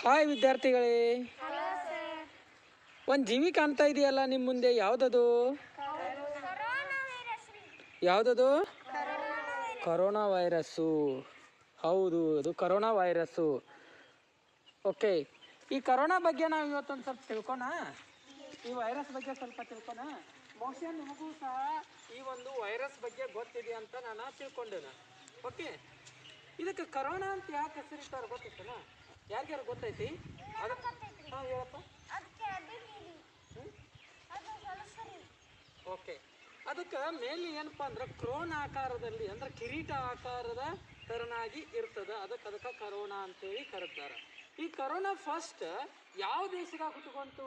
Hi ವಿದ್ಯಾರ್ಥಿಗಳೇ ಒಂದು ಜೀವಿ ಕಾಣ್ತಾ ಇದೆಯಲ್ಲ ನಿಮ್ಮ ಮುಂದೆ ಯಾವುದದು ಯಾವುದದು ಕರೋನಾ ವೈರಸ್ಸು ಹೌದು ಅದು ಕರೋನಾ ವೈರಸ್ಸು ಓಕೆ ಈ ಕರೋನಾ ಬಗ್ಗೆ ನಾವು ಇವತ್ತೊಂದು ಸ್ವಲ್ಪ ತಿಳ್ಕೊಣ ಈ ವೈರಸ್ ಬಗ್ಗೆ ಸ್ವಲ್ಪ ತಿಳ್ಕೊಣ ಬಹುಶಃ ನಿಮಗೂ ಸಹ ಈ ಒಂದು ವೈರಸ್ ಬಗ್ಗೆ ಗೊತ್ತಿದೆ ಅಂತ ನಾನು ತಿಳ್ಕೊಂಡೇನ ಓಕೆ ಇದಕ್ಕೆ ಕರೋನಾ ಅಂತ ಯಾಕೆ ಹೆಸರಿಟ್ಟಾರ ಗೊತ್ತಿತ್ತನ ಯಾರ್ಯಾರು ಗೊತ್ತೈತಿ ಅದಕ್ಕೆ ಹಾಂ ಹೇಳಪ್ಪ ಓಕೆ ಅದಕ್ಕೆ ಮೇಲೆ ಏನಪ್ಪ ಅಂದ್ರೆ ಕ್ರೋನ್ ಆಕಾರದಲ್ಲಿ ಅಂದ್ರೆ ಕಿರೀಟ ಆಕಾರದ ತರನಾಗಿ ಇರ್ತದ ಅದಕ್ಕೆ ಅದಕ್ಕೆ ಕರೋನಾ ಅಂತೇಳಿ ಕರೀತಾರೆ ಈ ಕರೋನಾ ಫಸ್ಟ್ ಯಾವ ದೇಶದಾಗ ಹುಟ್ಟುಕೊಂತು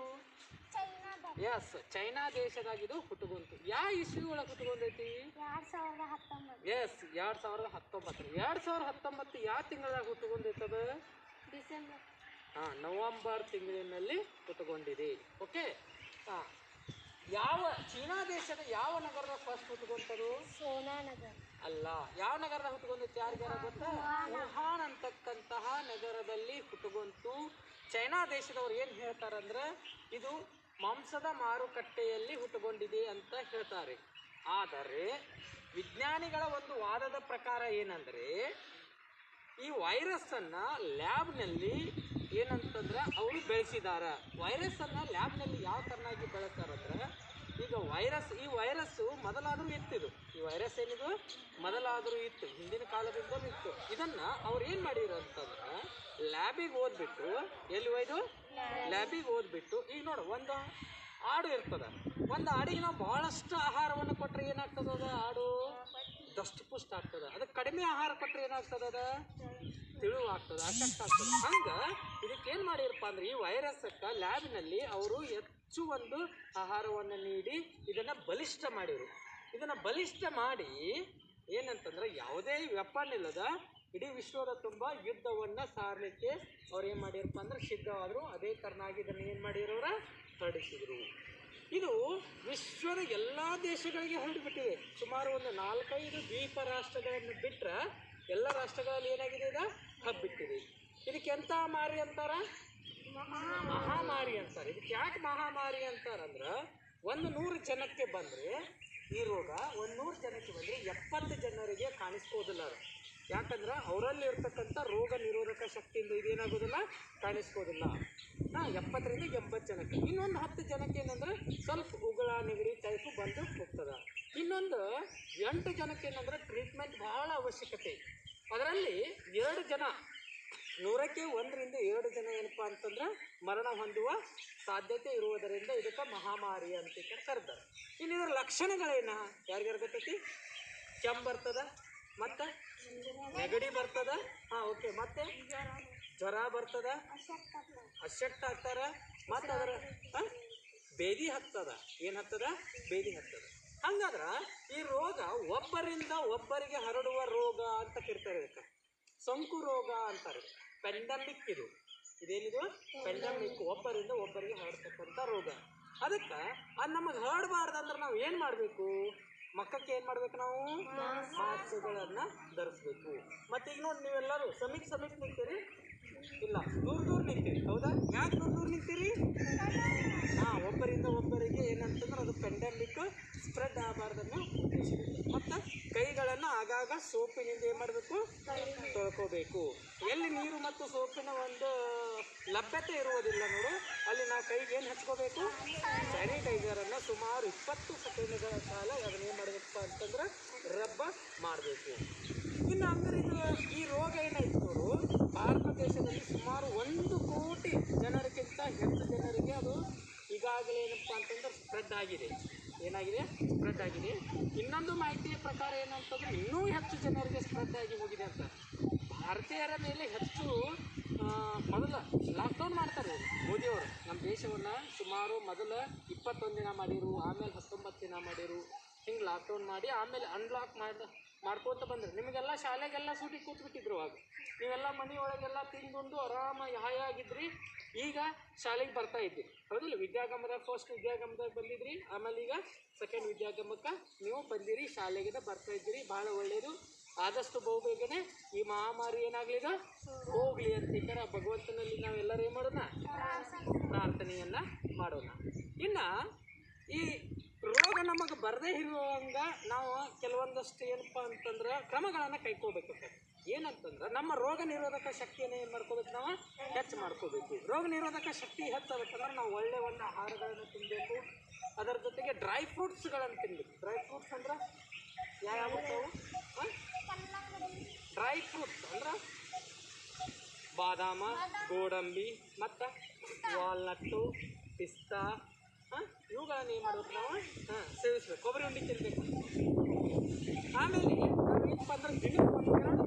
ಎಸ್ ಚೈನಾ ದೇಶದಾಗ ಇದು ಹುಟ್ಟುಕೊಂತು ಯಾವ ಇಸ್ವಿ ಒಳಗೆ ಹುಟ್ಟುಕೊಂಡೈತಿ ಎರಡ್ ಸಾವಿರದ ಹತ್ತೊಂಬತ್ತು ಎಸ್ ಎರಡ್ ಸಾವಿರದ ಹತ್ತೊಂಬತ್ತು ಎರಡ್ ಸಾವಿರದ ಹತ್ತೊಂಬತ್ತು ಯಾವ ತಿಂಗಳದಾಗ ಹುಟ್ಟುಕೊಂಡೈತದ ಡಿಸೆಂಬರ್ ಹಾ ನವೆಂಬರ್ ತಿಂಗಳಿನಲ್ಲಿ ಹುಟ್ಟುಕೊಂಡಿದೆ ಓಕೆ ಹಾ ಯಾವ ಚೀನಾ ದೇಶದ ಯಾವ ನಗರದ ಫಸ್ಟ್ ಹುಟ್ಟುಕೊಂತದು ಸೋನಾ ನಗರ್ ಅಲ್ಲ ಯಾವ ನಗರದ ಹುಟ್ಟುಕೊಂಡಿತ್ತು ಯಾರಿಗಾರ ಗೊತ್ತಾ ವುಹಾನ್ ಅಂತಕ್ಕಂತಹ ನಗರದಲ್ಲಿ ಹುಟ್ಟುಕೊಂತು ಚೈನಾ ದೇಶದವ್ರು ಏನು ಹೇಳ್ತಾರಂದ್ರೆ ಇದು ಮಾಂಸದ ಮಾರುಕಟ್ಟೆಯಲ್ಲಿ ಹುಟ್ಟುಕೊಂಡಿದೆ ಅಂತ ಹೇಳ್ತಾರೆ ಆದರೆ ವಿಜ್ಞಾನಿಗಳ ಒಂದು ವಾದದ ಪ್ರಕಾರ ಏನಂದ್ರೆ ಈ ವೈರಸ್ ಅನ್ನ ಲ್ಯಾಬ್ನಲ್ಲಿ ಏನಂತಂದ್ರೆ ಅವರು ಬೆಳೆಸಿದಾರ ವೈರಸ್ ಅನ್ನ ಲ್ಯಾಬ್ನಲ್ಲಿ ಯಾವ ತರನಾಗಿ ಬೆಳೆಸ್ತಾರಂದ್ರೆ ಈಗ ವೈರಸ್ ಈ ವೈರಸ್ಸು ಮೊದಲಾದರೂ ಇತ್ತಿದು ಈ ವೈರಸ್ ಏನಿದು ಮೊದಲಾದರೂ ಇತ್ತು ಹಿಂದಿನ ಕಾಲದಿಂದಲೂ ಇತ್ತು ಇದನ್ನ ಅವ್ರು ಏನು ಮಾಡಿದ್ರು ಅಂತಂದ್ರೆ ಲ್ಯಾಬಿಗೆ ಓದ್ಬಿಟ್ಟು ಎಲ್ಲಿ ಒಯ್ದು ಲ್ಯಾಬಿಗೆ ಓದ್ಬಿಟ್ಟು ಈಗ ನೋಡು ಒಂದು ಆಡು ಇರ್ತದ ಒಂದು ಆಡಿಗೆ ನಾವು ಬಹಳಷ್ಟು ಆಹಾರವನ್ನು ಕೊಟ್ಟರೆ ಏನಾಗ್ತದ ಅದ ಆಡು ದಷ್ಟಪುಷ್ಟ ಆಗ್ತದ ಅದಕ್ಕೆ ಕಡಿಮೆ ಆಹಾರ ಕೊಟ್ಟರೆ ಏನಾಗ್ತದ ಅದ ತಿಳುವು ಆಗ್ತದ ಅಶಕ್ತ ಆಗ್ತದ ಹಂಗ ಇದಕ್ಕೆ ಏನು ಮಾಡಿರಪ್ಪ ಅಂದ್ರೆ ಈ ವೈರಸ್ಕ್ಕ ಲ್ಯಾಬ್ನಲ್ಲಿ ಅವರು ಹೆಚ್ಚು ಒಂದು ಆಹಾರವನ್ನು ನೀಡಿ ಇದನ್ನ ಬಲಿಷ್ಠ ಮಾಡಿರು ಇದನ್ನ ಬಲಿಷ್ಠ ಮಾಡಿ ಏನಂತಂದ್ರೆ ಯಾವುದೇ ವೆಪನ್ ಇಲ್ಲದ ಇಡೀ ವಿಶ್ವದ ತುಂಬ ಯುದ್ಧವನ್ನ ಸಾರಲಿಕ್ಕೆ ಅವ್ರು ಏನು ಮಾಡಿರಪ್ಪ ಅಂದ್ರೆ ಸಿದ್ಧವಾದ್ರು ಅದೇ ತರನಾಗಿ ಇದನ್ನ ಏನು ಮಾಡಿರೋರ ಹರಡಿಸಿದ್ರು ಇದು ವಿಶ್ವದ ಎಲ್ಲ ದೇಶಗಳಿಗೆ ಹರಡಿಬಿಟ್ಟಿದೆ ಸುಮಾರು ಒಂದು ನಾಲ್ಕೈದು ದ್ವೀಪ ರಾಷ್ಟ್ರಗಳನ್ನು ಬಿಟ್ಟರೆ ಎಲ್ಲ ರಾಷ್ಟ್ರಗಳಲ್ಲಿ ಏನಾಗಿದೆ ಈಗ ಹಬ್ಬಿಟ್ಟಿದೆ ಇದಕ್ಕೆ ಎಂಥ ಮಾರಿ ಅಂತಾರ ಮಹಾಮಾರಿ ಅಂತಾರೆ ಇದಕ್ಕೆ ಯಾಕೆ ಮಹಾಮಾರಿ ಅಂತಾರಂದ್ರೆ ಒಂದು ನೂರು ಜನಕ್ಕೆ ಬಂದರೆ ಈ ರೋಗ ಒಂದು ನೂರು ಜನಕ್ಕೆ ಬಂದರೆ ಎಪ್ಪತ್ತು ಜನರಿಗೆ ಕಾಣಿಸ್ಕೋದಿಲ್ಲ ಅದು. ಯಾಕಂದ್ರೆ ಅವರಲ್ಲಿ ಇರ್ತಕ್ಕಂಥ ರೋಗ ನಿರೋಧಕ ಶಕ್ತಿಯಿಂದ ಇದೇನಾಗೋದಿಲ್ಲ ಕಾಣಿಸ್ಕೋದಿಲ್ಲ ಹಾಂ ಎಪ್ಪತ್ತರಿಂದ ಎಂಬತ್ತು ಜನಕ್ಕೆ ಇನ್ನೊಂದು ಹತ್ತು ಜನಕ್ಕೆ ಏನಂದ್ರೆ ಸ್ವಲ್ಪ ಉಗುಳ ನೆಗಡಿ ಟೈಪು ಬಂದು ಹೋಗ್ತದೆ ಇನ್ನೊಂದು ಎಂಟು ಜನಕ್ಕೆ ಏನಂದ್ರೆ ಟ್ರೀಟ್ಮೆಂಟ್ ಭಾಳ ಅವಶ್ಯಕತೆ ಅದರಲ್ಲಿ ಎರಡು ಜನ ನೂರಕ್ಕೆ ಒಂದರಿಂದ ಎರಡು ಜನ ಏನಪ್ಪ ಅಂತಂದ್ರೆ ಮರಣ ಹೊಂದುವ ಸಾಧ್ಯತೆ ಇರುವುದರಿಂದ ಇದಕ್ಕೆ ಮಹಾಮಾರಿ ಅಂತ ಕರೆದಾರೆ ಇನ್ನು ಇದರ ಲಕ್ಷಣಗಳೇನ ಯಾರಿಗಾರು ಗೊತ್ತೈತಿ ಕೆಮ್ಮು ಬರ್ತದ ಮತ್ತೆ ನೆಗಡಿ ಬರ್ತದ ಹಾಂ ಓಕೆ ಮತ್ತೆ ಜ್ವರ ಬರ್ತದ ಅಶಕ್ತ ಆಗ್ತಾರ ಮತ್ತೆ ಅದರ ಆ? ಬೇದಿ ಹತ್ತದ ಏನು ಹತ್ತದ ಬೇದಿ ಹತ್ತದ ಹಂಗಾದ್ರ ಈ ರೋಗ ಒಬ್ಬರಿಂದ ಒಬ್ಬರಿಗೆ ಹರಡುವ ರೋಗ ಅಂತ ಕರಿತಾರೆ ಇದಕ್ಕೆ ಸೋಂಕು ರೋಗ ಅಂತಾರೆ ಪೆಂಡಮಿಕ್ ಇದು ಇದೇನಿದು ಪೆಂಡಮಿಕ್ ಒಬ್ಬರಿಂದ ಒಬ್ಬರಿಗೆ ಹರಡ್ತಕ್ಕಂಥ ರೋಗ ಅದಕ್ಕೆ ಅದು ನಮಗೆ ಹರಡಬಾರ್ದಂದ್ರೆ ನಾವು ಏನು ಮಾಡಬೇಕು ಮಕ್ಕಕ್ಕೆ ಏನು ಮಾಡ್ಬೇಕು ನಾವು ಮಾಸ್ಕ್ಗಳನ್ನು ಧರಿಸ್ಬೇಕು ಮತ್ತೆ ಈಗ ನೋಡಿ ನೀವೆಲ್ಲರೂ ಸಮೀಕ್ ಸಮೀಕ್ ನಿಂತೀರಿ ಇಲ್ಲ ದೂರ ದೂರ ನಿಂತೀರಿ ಹೌದಾ ಯಾಕೆ ದೂರ ದೂರ ನಿಂತೀರಿ ಹಾಂ ಒಬ್ಬರಿಂದ ಒಬ್ಬರಿಗೆ ಏನಂತಂದ್ರೆ ಅದು ಪೆಂಡಮಿಕ್ ಸ್ಪ್ರೆಡ್ ಆಗಬಾರ್ದನ್ನೋ ಉದ್ದೇಶವಿದೆ ಮತ್ತು ಕೈಗಳನ್ನು ಆಗಾಗ ಸೋಪಿನಿಂದ ಏನು ಮಾಡಬೇಕು ತೊಳ್ಕೋಬೇಕು ಎಲ್ಲಿ ನೀರು ಮತ್ತು ಸೋಪಿನ ಒಂದು ಲಭ್ಯತೆ ಇರುವುದಿಲ್ಲ ನೋಡು ಅಲ್ಲಿ ನಾವು ಕೈಗೆ ಏನು ಹಚ್ಕೋಬೇಕು ಸ್ಯಾನಿಟೈಸರನ್ನು ಸುಮಾರು ಇಪ್ಪತ್ತು ಸೆಕೆಂಡ್ಗಳ ಕಾಲ ಅದನ್ನ ಏನು ಮಾಡಬೇಕಪ್ಪ ಅಂತಂದ್ರೆ ರಬ್ಬ ಮಾಡಬೇಕು ಇನ್ನು ಅಂದ್ರೆ ಇದು ಈ ರೋಗ ಏನಾಯ್ತು ನೋಡು ಭಾರತ ದೇಶದಲ್ಲಿ ಸುಮಾರು ಒಂದು ಕೋಟಿ ಜನರಿಗಿಂತ ಹೆಚ್ಚು ಜನರಿಗೆ ಅದು ಈಗಾಗಲೇ ಏನಪ್ಪ ಅಂತಂದ್ರೆ ಸ್ಪ್ರೆಡ್ ಆಗಿದೆ ಏನಾಗಿದೆ ಸ್ಪ್ರೆಡ್ ಆಗಿದೆ ಇನ್ನೊಂದು ಮಾಹಿತಿಯ ಪ್ರಕಾರ ಏನಂತಂದ್ರೆ ಇನ್ನೂ ಹೆಚ್ಚು ಜನರಿಗೆ ಸ್ಪ್ರೆಡ್ ಆಗಿ ಹೋಗಿದೆ ಅಂತ ಭಾರತೀಯರ ಮೇಲೆ ಹೆಚ್ಚು ಆ, ಮೊದಲ ಲಾಕ್ಡೌನ್ ಮಾಡ್ತಾರೆ ಇವ್ರು, ಮೋದಿಯವರು ನಮ್ಮ ದೇಶವನ್ನು ಸುಮಾರು ಮೊದಲ ಇಪ್ಪತ್ತೊಂದು ದಿನ ಮಾಡಿರು ಆಮೇಲೆ ಹತ್ತೊಂಬತ್ತು ದಿನ ಮಾಡಿರು ಹಿಂಗೆ ಲಾಕ್ಡೌನ್ ಮಾಡಿ ಆಮೇಲೆ ಅನ್ಲಾಕ್ ಮಾಡಿ ಮಾಡ್ಕೋತ ಬಂದರು ನಿಮಗೆಲ್ಲ ಶಾಲೆಗೆಲ್ಲ ಸೂಟಿ ಕೂತ್ಬಿಟ್ಟಿದ್ರು ಆಗ ನೀವೆಲ್ಲ ಮನೆಯೊಳಗೆಲ್ಲ ತಿಂದುಂಡು ಆರಾಮಾಗಿ ಹಾಯಾಗಿದ್ರಿ ಈಗ ಶಾಲೆಗೆ ಬರ್ತಾ ಇದ್ದೀರಿ ಹೌದಿಲ್ಲ ವಿದ್ಯಾಗಮದಾಗ ಫಸ್ಟ್ ವಿದ್ಯಾಗಮದಾಗ ಬಂದಿದ್ರಿ ಆಮೇಲೆ ಈಗ ಸೆಕೆಂಡ್ ವಿದ್ಯಾಗಮಕ್ಕೆ ನೀವು ಬಂದಿರಿ ಶಾಲೆಗೆ ಬರ್ತಾ ಇದ್ದೀರಿ ಭಾಳ ಒಳ್ಳೆಯದು ಆದಷ್ಟು ಬಹುಬೇಗನೆ ಈ ಮಹಾಮಾರಿ ಏನಾಗ್ಲಿದ ಹೋಗ್ಲಿ ಅಂತ ಈ ಥರ ಭಗವಂತನಲ್ಲಿ ನಾವೆಲ್ಲರೂ ಏನು ಮಾಡೋಣ ಪ್ರಾರ್ಥನೆಯನ್ನ ಮಾಡೋಣ ಇನ್ನ ಈ ರೋಗ ನಮಗೆ ಬರದೇ ಇರುವಂಗ ನಾವು ಕೆಲವೊಂದಷ್ಟು ಏನಪ್ಪಾ ಅಂತಂದ್ರೆ ಕ್ರಮಗಳನ್ನು ಕೈಕೋಬೇಕಾಗ್ತದೆ ಏನಂತಂದ್ರೆ ನಮ್ಮ ರೋಗ ನಿರೋಧಕ ಶಕ್ತಿಯನ್ನು ಏನು ಮಾಡ್ಕೋಬೇಕು ನಾವು ಹೆಚ್ಚು ಮಾಡ್ಕೋಬೇಕು ರೋಗ ನಿರೋಧಕ ಶಕ್ತಿ ಹೆಚ್ಚಾಗಬೇಕಂದ್ರೆ ನಾವು ಒಳ್ಳೆ ಒಳ್ಳೆ ಆಹಾರಗಳನ್ನು ತಿನ್ನಬೇಕು ಅದರ ಜೊತೆಗೆ ಡ್ರೈ ಫ್ರೂಟ್ಸ್ಗಳನ್ನು ತಿನ್ನಬೇಕು ಡ್ರೈ ಫ್ರೂಟ್ಸ್ ಅಂದ್ರೆ ಯಾವ ಡ್ರೈ ಫ್ರೂಟ್ಸ್ ಅಂದ್ರೆ ಬಾದಾಮ ಗೋಡಂಬಿ ಮತ್ತು ವಾಲ್ನಟ್ಟು ಪಿಸ್ತಾ ಹಾಂ ಇವುಗಳನ್ನ ಏನು ಮಾಡ್ಬೇಕು ನಾವು ಹಾಂ ಸೇವಿಸ್ಬೇಕು ಕೊಬ್ಬರಿ ಉಂಡೆ ತಿನ್ನಬೇಕು ಆಮೇಲೆ ನಾವು ಏನಪ್ಪ ಅಂದ್ರೆ ದಿನಕ್ಕೆ ಒಂದು ಎರಡು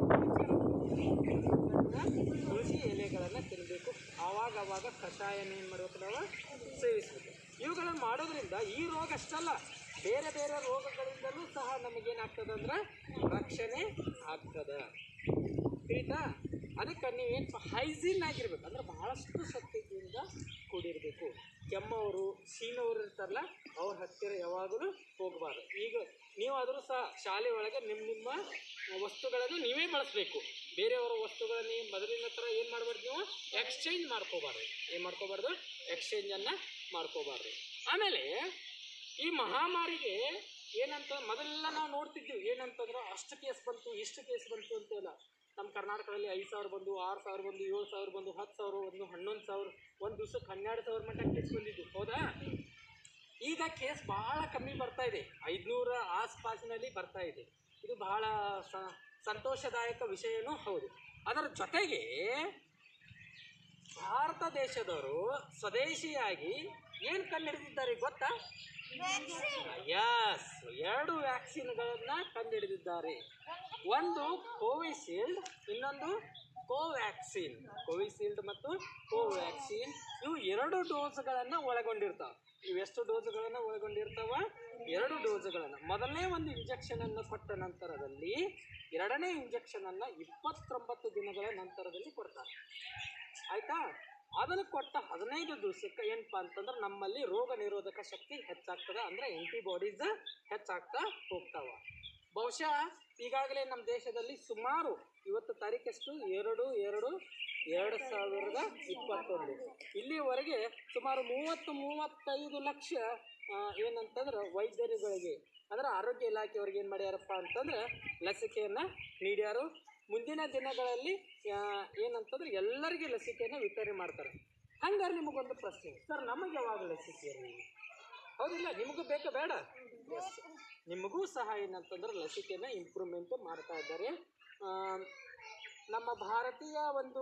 ತುಳಸಿ ಎಲೆಗಳನ್ನು ತಿನ್ನಬೇಕು ಆವಾಗ ಅವಾಗ ಕಷಾಯನ ಏನು ಮಾಡ್ಬೇಕು ನಾವು ಸೇವಿಸಬೇಕು ಇವುಗಳನ್ನು ಮಾಡೋದ್ರಿಂದ ಈ ರೋಗ ಅಷ್ಟಲ್ಲ ಬೇರೆ ಬೇರೆ ರೋಗಗಳಿಂದಲೂ ಸಹ ನಮಗೇನಾಗ್ತದೆ ಅಂದ್ರೆ ರಕ್ಷಣೆ ಆಗ್ತದೆ ತಿಳಿತಾ ಅದಕ್ಕೆ ನೀವೇನು ಹೈಜೀನ್ ಆಗಿರ್ಬೇಕು ಅಂದ್ರೆ ಬಹಳಷ್ಟು ಸ್ವಚ್ಛತೆಯಿಂದ ಕೂಡಿರಬೇಕು ಕೆಮ್ಮವರು ಸೀನವರು ಇರ್ತಾರಲ್ಲ ಅವ್ರ ಹತ್ತಿರ ಯಾವಾಗಲೂ ಹೋಗಬಾರ್ದು ಈಗ ನೀವಾದರೂ ಸಹ ಶಾಲೆ ಒಳಗೆ ನಿಮ್ಮ ನಿಮ್ಮ ವಸ್ತುಗಳನ್ನು ನೀವೇ ಬಳಸಬೇಕು ಬೇರೆಯವರ ವಸ್ತುಗಳನ್ನ ನೀವು ಮೊದಲಿನ ಥರ ಏನು ಮಾಡಬಾರ್ದು ನೀವು ಎಕ್ಸ್ಚೇಂಜ್ ಮಾಡ್ಕೋಬಾರ್ದು ಏನು ಮಾಡ್ಕೋಬಾರ್ದು ಎಕ್ಸ್ಚೇಂಜನ್ನು ಮಾಡ್ಕೋಬಾರ್ದು ಆಮೇಲೆ ಈ ಮಹಾಮಾರಿಗೆ ಏನಂತ ಮೊದಲೆಲ್ಲ ನಾವು ನೋಡ್ತಿದ್ವಿ ಏನಂತಂದ್ರೆ ಅಷ್ಟು ಕೇಸ್ ಬಂತು ಇಷ್ಟು ಕೇಸ್ ಬಂತು ಅಂತೆಲ್ಲ ನಮ್ಮ ಕರ್ನಾಟಕದಲ್ಲಿ ಐದು ಸಾವಿರ ಬಂದು ಆರು ಸಾವಿರ ಬಂದು ಏಳು ಸಾವಿರ ಬಂದು ಹತ್ತು ಸಾವಿರ ಒಂದು ಹನ್ನೊಂದು ಸಾವಿರ ಒಂದು ದಿವ್ಸಕ್ಕೆ ಹನ್ನೆರಡು ಸಾವಿರ ಮಟ್ಟ ಕೇಸ್ ಬಂದಿದ್ದು ಹೌದಾ ಈಗ ಕೇಸ್ ಭಾಳ ಕಮ್ಮಿ ಬರ್ತಾ ಇದೆ ಐದುನೂರ ಆಸ್ಪಾಸಿನಲ್ಲಿ ಬರ್ತಾ ಇದೆ ಇದು ಬಹಳ ಸ- ಸಂತೋಷದಾಯಕ ವಿಷಯನೂ ಹೌದು ಅದರ ಜೊತೆಗೆ ಭಾರತ ದೇಶದವರು ಸ್ವದೇಶಿಯಾಗಿ ಏನು ಕಂಡುಹಿಡಿದಿದ್ದಾರೆ ಗೊತ್ತಾ ಯಸ್ ಎರಡು ವ್ಯಾಕ್ಸಿನ್ಗಳನ್ನ ಕಂಡುಹಿಡಿದಿದ್ದಾರೆ ಒಂದು ಕೋವಿಶೀಲ್ಡ್ ಇನ್ನೊಂದು ಕೋವ್ಯಾಕ್ಸಿನ್ ಕೋವಿಶೀಲ್ಡ್ ಮತ್ತು ಕೋವ್ಯಾಕ್ಸಿನ್ ಇವು ಎರಡು ಡೋಸ್ಗಳನ್ನು ಒಳಗೊಂಡಿರ್ತಾವೆ ಇವೆಷ್ಟು ಡೋಸ್ಗಳನ್ನು ಒಳಗೊಂಡಿರ್ತಾವ ಎರಡು ಡೋಸ್ಗಳನ್ನು ಮೊದಲನೇ ಒಂದು ಇಂಜೆಕ್ಷನ್ ಅನ್ನು ಕೊಟ್ಟ ನಂತರದಲ್ಲಿ ಎರಡನೇ ಇಂಜೆಕ್ಷನ್ ಅನ್ನ ಇಪ್ಪತ್ತೊಂಬತ್ತು ದಿನಗಳ ನಂತರದಲ್ಲಿ ಕೊಡ್ತಾರೆ ಆಯ್ತಾ ಅದನ್ನು ಕೊಟ್ಟ ಹದಿನೈದು ದಿವಸಕ್ಕೆ ಏನಪ್ಪ ಅಂತಂದ್ರೆ ನಮ್ಮಲ್ಲಿ ರೋಗ ನಿರೋಧಕ ಶಕ್ತಿ ಹೆಚ್ಚಾಗ್ತದೆ ಅಂದರೆ ಆಂಟಿಬಾಡೀಸ್ ಹೆಚ್ಚಾಗ್ತಾ ಹೋಗ್ತಾವ ಬಹುಶಃ ಈಗಾಗಲೇ ನಮ್ಮ ದೇಶದಲ್ಲಿ ಸುಮಾರು ಇವತ್ತು ತಾರೀಕೆಷ್ಟು ಎರಡು ಎರಡು ಎರಡು ಸಾವಿರದ ಇಪ್ಪತ್ತೊಂದು ಇಲ್ಲಿವರೆಗೆ ಸುಮಾರು ಮೂವತ್ತು ಮೂವತ್ತೈದು ಲಕ್ಷ ಆ, ಏನಂತಂದ್ರೆ ವೈದ್ಯರುಗಳಿಗೆ ಅಂದ್ರೆ ಆರೋಗ್ಯ ಇಲಾಖೆಯವ್ರಿಗೆ ಏನು ಮಾಡ್ಯಾರಪ್ಪ ಅಂತಂದ್ರೆ ಲಸಿಕೆಯನ್ನು ನೀಡ್ಯಾರು ಮುಂದಿನ ದಿನಗಳಲ್ಲಿ ಆ, ಏನಂತಂದ್ರೆ ಎಲ್ಲರಿಗೆ ಲಸಿಕೆಯನ್ನು ವಿತರಣೆ ಮಾಡ್ತಾರೆ ಹಂಗಾರೆ ನಿಮಗೊಂದು ಪ್ರಶ್ನೆ ಸರ್ ನಮಗೆ ಯಾವಾಗ ಲಸಿಕೆ ರೀ ಹೌದಿಲ್ಲ ನಿಮಗೂ ಬೇಕಾ ಬೇಡ ಎಸ್ ನಿಮಗೂ ಸಹ ಏನಂತಂದ್ರೆ ಲಸಿಕೆಯನ್ನು ಇಂಪ್ರೂವ್ಮೆಂಟ್ ಮಾಡ್ತಾ ಇದ್ದಾರೆ ಆ, ನಮ್ಮ ಭಾರತೀಯ ಒಂದು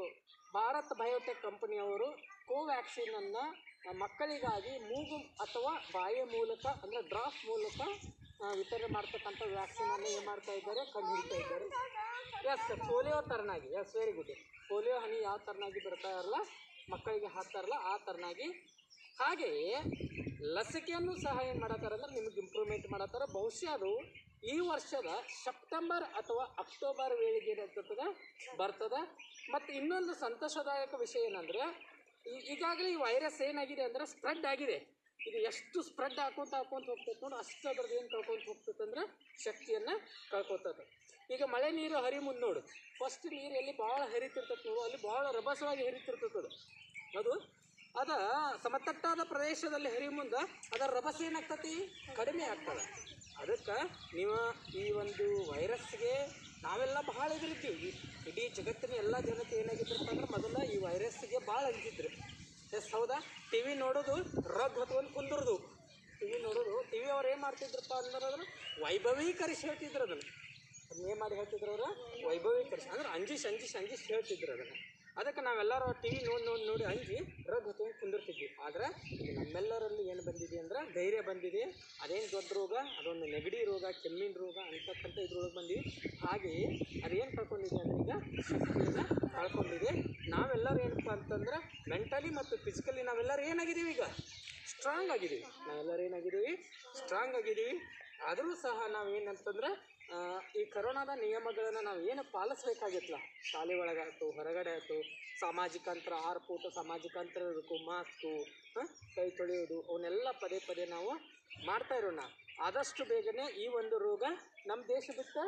ಭಾರತ್ ಬಯೋಟೆಕ್ ಕಂಪನಿಯವರು ಕೋವ್ಯಾಕ್ಸಿನನ್ನು ಮಕ್ಕಳಿಗಾಗಿ ಮೂಗು ಅಥವಾ ಬಾಯಿಯ ಮೂಲಕ ಅಂದರೆ ಡ್ರಾಪ್ ಮೂಲಕ ಆ, ವಿತರಣೆ ಮಾಡ್ತಕ್ಕಂಥ ವ್ಯಾಕ್ಸಿನನ್ನು ಏನು ಮಾಡ್ತಾ ಇದ್ದಾರೆ ಕಂಡು ಹಿಡಿತಾ ಇದ್ದಾರೆ ಎಸ್ ಪೋಲಿಯೋ ಥರನಾಗಿ ಎಸ್ ವೆರಿ ಗುಡ್ ಪೋಲಿಯೋ ಹನಿ ಯಾವ ಥರನಾಗಿ ಬರ್ತಾ ಇರಲ್ಲ ಮಕ್ಕಳಿಗೆ ಹಾಕ್ತಾರಲ್ಲ ಆ ಥರನಾಗಿ ಹಾಗೆಯೇ ಲಸಿಕೆಯನ್ನು ಸಹ ಏನು ಮಾಡತ್ತಾರ ಅಂದ್ರೆ ನಿಮಗೆ ಇಂಪ್ರೂವ್ಮೆಂಟ್ ಮಾಡತ್ತಾರ ಬಹುಶಃ ಅದು ಈ ವರ್ಷದ ಸೆಪ್ಟೆಂಬರ್ ಅಥವಾ ಅಕ್ಟೋಬರ್ ವೇಳೆಗೆ ಏನಾಗ್ತದ ಬರ್ತದ ಮತ್ತು ಇನ್ನೊಂದು ಸಂತೋಷದಾಯಕ ವಿಷಯ ಏನಂದ್ರೆ ಈ- ಈಗಾಗಲೇ ಈ ವೈರಸ್ ಏನಾಗಿದೆ ಅಂದ್ರೆ ಸ್ಪ್ರೆಡ್ ಆಗಿದೆ ಇದು ಎಷ್ಟು ಸ್ಪ್ರೆಡ್ ಹಾಕೊಂತ ಹಾಕೊಂತ ಹೋಗ್ತೈತೆ ನೋಡಿ ಅಷ್ಟು ಅದ್ರದ್ದು ಏನು ಕಳ್ಕೊಂತ ಹೋಗ್ತೈತೆ ಅಂದ್ರೆ ಶಕ್ತಿಯನ್ನು ಕಳ್ಕೊತದೆ ಈಗ ಮಳೆ ನೀರು ಹರಿ ಮುಂದೆ ನೋಡು ಫಸ್ಟ್ ನೀರು ಎಲ್ಲಿ ಭಾಳ ಹರಿತಿರ್ತೈತೆ ನೋಡು ಅಲ್ಲಿ ಭಾಳ ರಭಸವಾಗಿ ಹರಿತಿರ್ತೈತೆ ಅದು ಅದು ಅದ ಸಮತಟ್ಟಾದ ಪ್ರದೇಶದಲ್ಲಿ ಹರಿ ಮುಂದೆ ಅದರ ರಭಸ ಏನಾಗ್ತತಿ ಕಡಿಮೆ ಆಗ್ತದೆ ಅದಕ್ಕೆ ನೀವು ಈ ಒಂದು ವೈರಸ್ಗೆ ನಾವೆಲ್ಲ ಭಾಳ ಎದುರಿದ್ದೀವಿ ಇಡೀ ಜಗತ್ತಿನ ಎಲ್ಲ ಜನತೆ ಏನಾಗಿದ್ರಪ್ಪ ಅಂದ್ರೆ ಮೊದಲ ಈ ವೈರಸ್ಗೆ ಭಾಳ ಅಂಜಿದ್ರು ಎಸ್ ಹೌದಾ ಟಿ ವಿ ನೋಡೋದು ರಗ್ ಹೊತ್ಕೊಂಡು ಕುಂದ್ರದು ಟಿ ವಿ ನೋಡೋದು ಟಿ ವಿ ಅವ್ರು ಏನು ಮಾಡ್ತಿದ್ರಪ್ಪ ಅಂದ್ರೆ ಅದನ್ನು ವೈಭವೀಕರಿಸಿ ಹೇಳ್ತಿದ್ರು ಅದನ್ನು ಅದನ್ನ ಏನು ಮಾಡಿ ಹೇಳ್ತಿದ್ರು ಅವರು ವೈಭವೀಕರಿಸಿ ಅಂದ್ರೆ ಅಂಜಿಸ್ ಅಂಜಿಸ್ ಅಂಜಿಸ್ ಹೇಳ್ತಿದ್ರು ಅದನ್ನು ಅದಕ್ಕೆ ನಾವೆಲ್ಲರೂ ಟಿ ವಿ ನೋಡಿ ನೋಡಿ ನೋಡಿ ಅಂಜಿ ರಗ್ ಹೊತ್ಕೊಂಡು ಕುಂದಿರ್ತಿದ್ವಿ ಆದ್ರೆ ಈಗ ನಮ್ಮೆಲ್ಲರಲ್ಲಿ ಏನು ಬಂದಿದೆ ಅಂದ್ರೆ ಧೈರ್ಯ ಬಂದಿದೆ ಅದೇನು ದೊಡ್ಡ ರೋಗ ಅದೊಂದು ನೆಗಡಿ ರೋಗ ಕೆಮ್ಮಿನ ರೋಗ ಅಂತಕ್ಕಂಥ ಇದ್ರೊಳಗೆ ಬಂದಿವಿ ಹಾಗೆಯೇ ಅದೇನು ಕಳ್ಕೊಂಡಿದೆ ಅಂದ್ರೆ ಈಗ ಶಕ್ತಿಯನ್ನು ಕಳ್ಕೊಂಡಿದೆ ನಾವೆಲ್ಲರೂ ಏನಪ್ಪ ಅಂತಂದ್ರೆ ಮೆಂಟಲಿ ಮತ್ತು ಫಿಸಿಕಲಿ ನಾವೆಲ್ಲರೂ ಏನಾಗಿದ್ದೀವಿ ಈಗ ಸ್ಟ್ರಾಂಗ್ ಆಗಿದ್ದೀವಿ ನಾವೆಲ್ಲರೂ ಏನಾಗಿದ್ದೀವಿ ಸ್ಟ್ರಾಂಗ್ ಆಗಿದ್ದೀವಿ ಆದರೂ ಸಹ ನಾವು ಏನಂತಂದ್ರೆ ಆ, ಈ ಕರೋನಾದ ನಿಯಮಗಳನ್ನು ನಾವು ಏನು ಪಾಲಿಸ್ಬೇಕಾಗಿತ್ತಲ್ಲ ಶಾಲೆ ಒಳಗಾಯ್ತು ಹೊರಗಡೆ ಆಯಿತು ಸಾಮಾಜಿಕ ಅಂತರ ಆರು ಫೂಟ್ ಸಾಮಾಜಿಕ ಅಂತರ ಇರಬೇಕು ಮಾಸ್ಕು ಕೈ ತೊಳೆಯೋದು ಅವನ್ನೆಲ್ಲ ಪದೇ ಪದೇ ನಾವು ಮಾಡ್ತಾ ಇರೋಣ ಆದಷ್ಟು ಬೇಗನೆ ಈ ಒಂದು ರೋಗ ನಮ್ಮ ದೇಶ ಬಿಟ್ಟು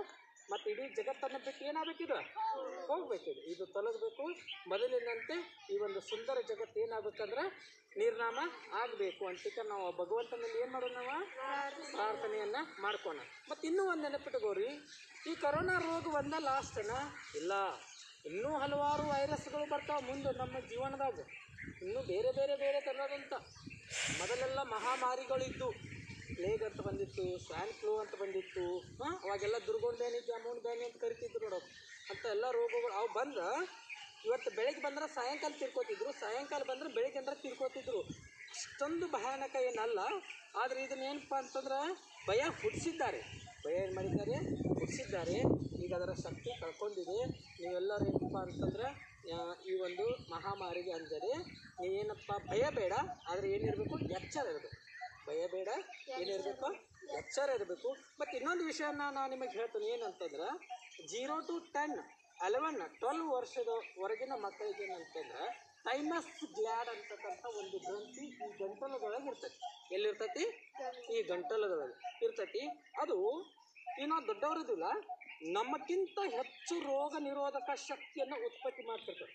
ಮತ್ತು ಇಡೀ ಜಗತ್ತನ್ನು ಬಿಟ್ಟು ಏನಾಗಬೇಕಿದು ಹೋಗ್ಬೇಕಿದು ಇದು ತೊಲಗಬೇಕು ಮೊದಲಿನಂತೆ ಈ ಒಂದು ಸುಂದರ ಜಗತ್ತು ಏನಾಗಬೇಕಂದ್ರೆ ನಿರ್ನಾಮ ಆಗಬೇಕು ಅಂತ ನಾವು ಆ ಭಗವಂತನಲ್ಲಿ ಏನು ಮಾಡೋಣ ನಾವು ಪ್ರಾರ್ಥನೆಯನ್ನ ಮಾಡ್ಕೋಣ ಮತ್ತು ಇನ್ನೂ ಒಂದು ನೆನಪಿಟ್ಕೋರಿ ಈ ಕರೋನಾ ರೋಗ ಒಂದ ಲಾಸ್ಟನ ಇಲ್ಲ ಇನ್ನೂ ಹಲವಾರು ವೈರಸ್ಗಳು ಬರ್ತಾವೆ ಮುಂದೆ ನಮ್ಮ ಜೀವನದಾಗ ಇನ್ನೂ ಬೇರೆ ಬೇರೆ ಬೇರೆ ಥರದಂಥ ಮೊದಲೆಲ್ಲ ಮಹಾಮಾರಿಗಳಿದ್ದು ಪ್ಲೇಗ್ ಅಂತ ಬಂದಿತ್ತು ಸ್ವಾನ್ ಫ್ಲೂ ಅಂತ ಬಂದಿತ್ತು ಹಾಂ ಅವಾಗೆಲ್ಲ ದುರ್ಗೋಣ್ ಬ್ಯಾನಿ ಜಾಮೂನ್ ಬ್ಯಾನಿ ಅಂತ ಕರಿತಿದ್ರು ನೋಡೋ ಅಂತ ಎಲ್ಲ ರೋಗಗಳು ಅವು ಬಂದ ಇವತ್ತು ಬೆಳಗ್ಗೆ ಬಂದ್ರೆ ಸಾಯಂಕಾಲ ತಿರ್ಕೋತಿದ್ರು ಸಾಯಂಕಾಲ ಬಂದ್ರೆ ಬೆಳಿಗ್ಗೆ ಅಂದ್ರೆ ತಿರ್ಕೋತಿದ್ರು ಅಷ್ಟೊಂದು ಭಯಾನಕ ಏನಲ್ಲ ಆದರೆ ಇದನ್ನ ಏನಪ್ಪ ಅಂತಂದ್ರೆ ಭಯ ಹುಟ್ಟಿಸಿದ್ದಾರೆ ಭಯ ಏನು ಮಾಡಿದ್ದಾರೆ ಹುಟ್ಟಿಸಿದ್ದಾರೆ ಈಗ ಅದರ ಶಕ್ತಿ ಕಳ್ಕೊಂಡಿದೆ ನೀವೆಲ್ಲರೂ ಏನಪ್ಪ ಅಂತಂದ್ರೆ ಆ, ಈ ಒಂದು ಮಹಾಮಾರಿಗೆ ಅಂದರೆ ನೀವೇನಪ್ಪ ಭಯ ಬೇಡ ಆದರೆ ಏನಿರಬೇಕು ಎಚ್ಚರ ಇರಬೇಕು ಭಯ ಬೇಡ ಏನಿರಬೇಕು ಎಚ್ಚರ ಇರಬೇಕು ಮತ್ತು ಇನ್ನೊಂದು ವಿಷಯನ ನಾನು ನಿಮಗೆ ಹೇಳ್ತೀನಿ ಏನಂತಂದ್ರೆ zero to ten eleven twelve ವರ್ಷದವರೆಗಿನ ಮಕ್ಕಳಿಗೆ ಏನಂತಂದ್ರೆ ಥೈಮಸ್ ಗ್ಲ್ಯಾಡ್ ಅಂತಕ್ಕಂಥ ಒಂದು ಗ್ರಂಥಿ ಈ ಗಂಟಲದೊಳಗೆ ಇರ್ತೈತಿ ಎಲ್ಲಿರ್ತೈತಿ ಈ ಗಂಟಲದೊಳಗೆ ಇರ್ತೈತಿ ಅದು ಏನೋ ದೊಡ್ಡವರದಿಲ್ಲ ನಮ್ಮಕ್ಕಿಂತ ಹೆಚ್ಚು ರೋಗ ನಿರೋಧಕ ಶಕ್ತಿಯನ್ನು ಉತ್ಪತ್ತಿ ಮಾಡ್ತಿರ್ತದೆ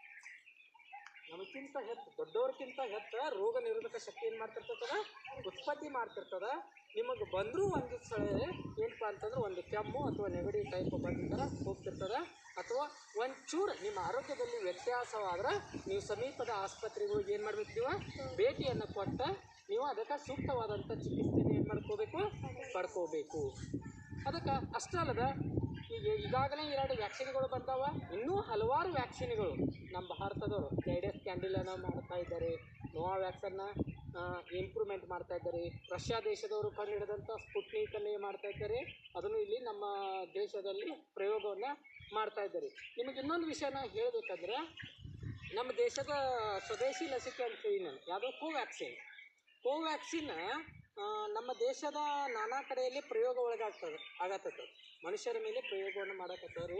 ನಮಗಿಂತ ಹೆಚ್ಚು ದೊಡ್ಡವ್ರಕ್ಕಿಂತ ಹೆಚ್ಚು ರೋಗ ನಿರೋಧಕ ಶಕ್ತಿ ಏನು ಮಾಡ್ತಿರ್ತದ ಉತ್ಪತ್ತಿ ಮಾಡ್ತಿರ್ತದ ನಿಮಗೆ ಬಂದರೂ ಒಂದು ಸಲ ಏನಪ್ಪ ಅಂತಂದ್ರೆ ಒಂದು ಕೆಮ್ಮು ಅಥವಾ ನೆಗಡಿ ಟೈಪ್ ಬಂದಿರ್ತಾರ ಹೋಗ್ತಿರ್ತದ ಅಥವಾ ಒಂಚೂರು ನಿಮ್ಮ ಆರೋಗ್ಯದಲ್ಲಿ ವ್ಯತ್ಯಾಸವಾದ್ರೆ ನೀವು ಸಮೀಪದ ಆಸ್ಪತ್ರೆಗೆ ಹೋಗಿ ಏನು ಮಾಡ್ಬೇಕು ನೀವು ಭೇಟಿಯನ್ನು ಕೊಟ್ಟ ನೀವು ಅದಕ್ಕೆ ಸೂಕ್ತವಾದಂಥ ಚಿಕಿತ್ಸೆನ ಏನು ಮಾಡ್ಕೋಬೇಕು ಪಡ್ಕೋಬೇಕು ಅದಕ್ಕೆ ಅಷ್ಟೇ ಅಲ್ಲದ ಈಗ ಈಗಾಗಲೇ ಎರಡು ವ್ಯಾಕ್ಸಿನ್ಗಳು ಬಂದಾವ ಇನ್ನೂ ಹಲವಾರು ವ್ಯಾಕ್ಸಿನ್ಗಳು ನಮ್ಮ ಭಾರತದವರು ಜೈಡಸ್ ಕ್ಯಾಂಡಿಲನ್ನು ಮಾಡ್ತಾ ಇದ್ದಾರೆ ನೋವಾ ವ್ಯಾಕ್ಸನ್ನ ಇಂಪ್ರೂವ್ಮೆಂಟ್ ಮಾಡ್ತಾ ಇದ್ದಾರೆ ರಷ್ಯಾ ದೇಶದವರು ಕಂಡುಹಿಡಿದಂಥ ಸ್ಪುಟ್ನಿಕನ್ನೇ ಮಾಡ್ತಾ ಇದ್ದಾರೆ ಅದನ್ನು ಇಲ್ಲಿ ನಮ್ಮ ದೇಶದಲ್ಲಿ ಪ್ರಯೋಗವನ್ನು ಮಾಡ್ತಾ ಇದ್ದಾರೆ ನಿಮಗೆ ಇನ್ನೊಂದು ವಿಷಯನ ಹೇಳಬೇಕಂದ್ರೆ ನಮ್ಮ ದೇಶದ ಸ್ವದೇಶಿ ಲಸಿಕೆ ಅಂತ ಹೇಳಿ ನಾನು ಯಾವುದೋ ಕೋವ್ಯಾಕ್ಸಿನ್ ಕೋವ್ಯಾಕ್ಸಿನ್ ಆ, ನಮ್ಮ ದೇಶದ ನಾನಾ ಕಡೆಯಲ್ಲಿ ಪ್ರಯೋಗ ಒಳಗಾಗ್ತದೆ ಆಗತ್ತದ ಮನುಷ್ಯರ ಮೇಲೆ ಪ್ರಯೋಗವನ್ನು ಮಾಡಕತ್ತವರು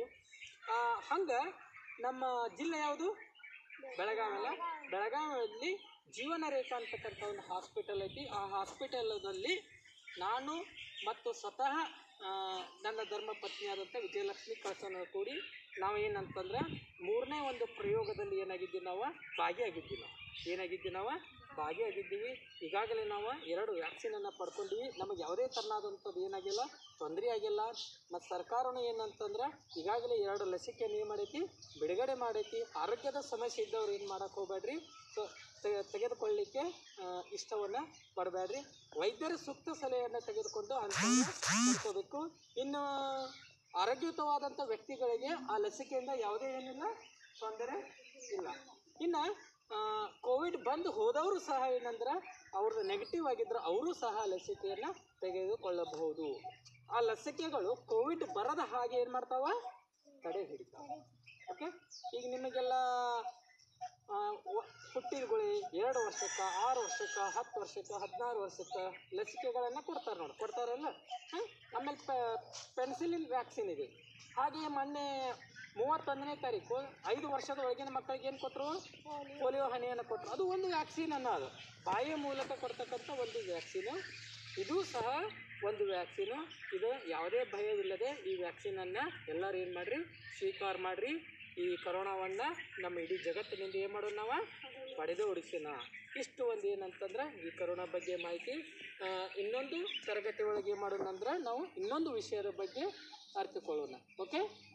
ಹಂಗೆ ನಮ್ಮ ಜಿಲ್ಲೆ ಯಾವುದು ಬೆಳಗಾವಿ ಅಲ್ಲ ಬೆಳಗಾವಿಯಲ್ಲಿ ಜೀವನ ರೇಖಾ ಅಂತಕ್ಕಂಥ ಒಂದು ಹಾಸ್ಪಿಟಲ್ ಐತಿ ಆ ಹಾಸ್ಪಿಟಲದಲ್ಲಿ ನಾನು ಮತ್ತು ಸ್ವತಃ ಆ, ನನ್ನ ಧರ್ಮ ಪತ್ನಿಯಾದಂಥ ವಿಜಯಲಕ್ಷ್ಮಿ ಕಳಸನ ಕೂಡಿ ನಾವು ಏನಂತಂದ್ರೆ ಮೂರನೇ ಒಂದು ಪ್ರಯೋಗದಲ್ಲಿ ಏನಾಗಿದ್ದೀವಿ ನಾವು ಭಾಗಿಯಾಗಿದ್ದೀವಿ ನಾವು ಏನಾಗಿದ್ದೀವಿ ನಾವು ಭಾಗಿಯಾಗಿದ್ದೀವಿ ಈಗಾಗಲೇ ನಾವು ಎರಡು ವ್ಯಾಕ್ಸಿನನ್ನು ಪಡ್ಕೊಂಡಿವಿ ನಮಗೆ ಯಾವುದೇ ಥರನಾದಂಥದ್ದು ಏನಾಗಿಲ್ಲ ತೊಂದರೆ ಆಗಿಲ್ಲ ಮತ್ತು ಸರ್ಕಾರನೂ ಏನಂತಂದ್ರೆ ಈಗಾಗಲೇ ಎರಡು ಲಸಿಕೆಯನ್ನು ಏನು ಮಾಡೈತಿ ಬಿಡುಗಡೆ ಮಾಡೈತಿ ಆರೋಗ್ಯದ ಸಮಸ್ಯೆ ಇದ್ದವ್ರು ಏನು ಮಾಡಕ್ಕೆ ಹೋಗ್ಬೇಡ್ರಿ ಸೊ ತೆಗೆ- ತೆಗೆದುಕೊಳ್ಳಿಕ್ಕೆ ಆ, ಇಷ್ಟವನ್ನು ಪಡಬೇಡ್ರಿ ವೈದ್ಯರ ಸೂಕ್ತ ಸಲಹೆಯನ್ನು ತೆಗೆದುಕೊಂಡು ಅಂಥವ್ರನ್ನ ಪಡ್ಕೋಬೇಕು ಇನ್ನು ಆರೋಗ್ಯಯುತವಾದಂಥ ವ್ಯಕ್ತಿಗಳಿಗೆ ಆ ಲಸಿಕೆಯಿಂದ ಯಾವುದೇ ಏನಿಲ್ಲ ತೊಂದರೆ ಇಲ್ಲ ಇನ್ನು ಕೋವಿಡ್ ಬಂದು ಹೋದವರು ಸಹ ಏನಂದ್ರೆ ಅವ್ರದ್ದು ನೆಗೆಟಿವ್ ಆಗಿದ್ರೆ ಅವರು ಸಹ ಲಸಿಕೆಯನ್ನು ತೆಗೆದುಕೊಳ್ಳಬಹುದು ಆ ಲಸಿಕೆಗಳು ಕೋವಿಡ್ ಬರದ ಹಾಗೆ ಏನು ಮಾಡ್ತಾವ ತಡೆ ಹಿಡಿತಾವ ಓಕೆ ಈಗ ನಿಮಗೆಲ್ಲ ಆ, ವ- ಹುಟ್ಟಿದಗಳು ಎರಡು ವರ್ಷಕ್ಕೆ ಆರು ವರ್ಷಕ್ಕೆ ಹತ್ತು ವರ್ಷಕ್ಕೆ ಹದಿನಾರು ವರ್ಷಕ್ಕೆ ಲಸಿಕೆಗಳನ್ನು ಕೊಡ್ತಾರೆ ನೋಡಿ ಕೊಡ್ತಾರಲ್ಲ ಹಾಂ ಆಮೇಲೆ ಪೆನ್ಸಿಲಿನ್ ವ್ಯಾಕ್ಸಿನ್ ಇದೆ ಹಾಗೆ ಮೊನ್ನೆ ಮೂವತ್ತೊಂದನೇ ತಾರೀಕು ಐದು ವರ್ಷದ ಒಳಗಿನ ಮಕ್ಕಳಿಗೆ ಏನು ಕೊಟ್ಟರು ಪೋಲಿಯೋ ಹನಿಯನ್ನು ಕೊಟ್ಟರು ಅದು ಒಂದು ವ್ಯಾಕ್ಸಿನ್ ಅನ್ನೋದು ಬಾಯಿಯ ಮೂಲಕ ಕೊಡ್ತಕ್ಕಂಥ ಒಂದು ವ್ಯಾಕ್ಸಿನು ಇದು ಸಹ ಒಂದು ವ್ಯಾಕ್ಸಿನು ಇದು ಯಾವುದೇ ಭಯವಿಲ್ಲದೆ ಈ ವ್ಯಾಕ್ಸಿನನ್ನು ಎಲ್ಲರೂ ಏನು ಮಾಡಿರಿ ಸ್ವೀಕಾರ ಮಾಡಿರಿ ಈ ಕರೋನಾವನ್ನು ನಮ್ಮ ಇಡೀ ಜಗತ್ತಿನಿಂದ ಏನು ಮಾಡೋಣ ನಾವು ಪಡೆದು ಓಡಿಸೋಣ ಇಷ್ಟು ಒಂದು ಏನಂತಂದ್ರೆ ಈ ಕರೋನಾ ಬಗ್ಗೆ ಮಾಹಿತಿ ಆ, ಇನ್ನೊಂದು ತರಗತಿ ಒಳಗೆ ಏನು ಮಾಡೋಣ ಅಂದ್ರೆ ನಾವು ಇನ್ನೊಂದು ವಿಷಯದ ಬಗ್ಗೆ ಅರ್ಥಕೊಳ್ಳೋಣ ಓಕೆ